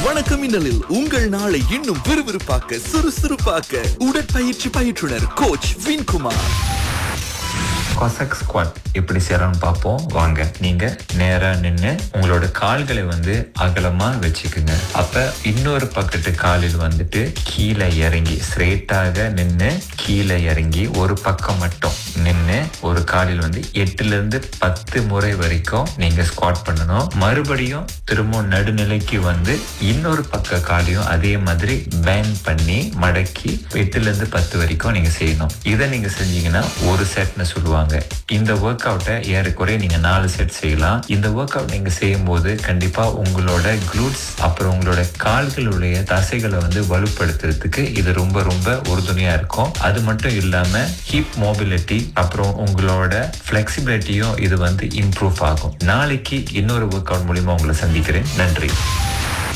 வணக்கம் மின்னலில் உங்கள் நாளை இன்னும் விறுவிறுப்பாக்க சுறுசுறுப்பாக்க உடற்பயிற்சி பயிற்றுனர் கோச் வின்குமார் கொசக் ஸ்குவாட் எப்படி செய்யறோம்னு பார்ப்போம் வாங்க நீங்க நேரா நின்று உங்களோட கால்களை வந்து அகலமா வச்சுக்குங்க அப்ப இன்னொரு பக்கத்து காலில் வந்துட்டு கீழே இறங்கி ஸ்ட்ரெயிட்டாக நின்று கீழே இறங்கி ஒரு பக்கம் மட்டும் நின்று ஒரு காலில் வந்து எட்டுல இருந்து பத்து முறை வரைக்கும் நீங்க ஸ்குவாட் பண்ணணும் மறுபடியும் திரும்ப நடுநிலைக்கு வந்து இன்னொரு பக்க காலையும் அதே மாதிரி பேன் பண்ணி மடக்கி எட்டுல இருந்து பத்து வரைக்கும் நீங்க செய்யணும் இதை நீங்க செஞ்சீங்கன்னா ஒரு செட்னு சொல்லுவாங்க இந்த ஒர்க் அவுட்டை ஏறக்குறைய நீங்க நாலு செட் செய்யலாம் இந்த ஒர்க் அவுட் நீங்க செய்யும் போது கண்டிப்பா உங்களோட குளூட்ஸ் அப்புறம் உங்களோட கால்களுடைய தசைகளை வந்து வலுப்படுத்துறதுக்கு இது ரொம்ப ரொம்ப உறுதுணையா இருக்கும் அது மட்டும் இல்லாம ஹிப் மோபிலிட்டி அப்புறம் உங்களோட ஃபிளெக்சிபிலிட்டியும் இது வந்து இம்ப்ரூவ் ஆகும் நாளைக்கு இன்னொரு ஒர்க் அவுட் மூலியமா உங்களை சந்திக்கிறேன் நன்றி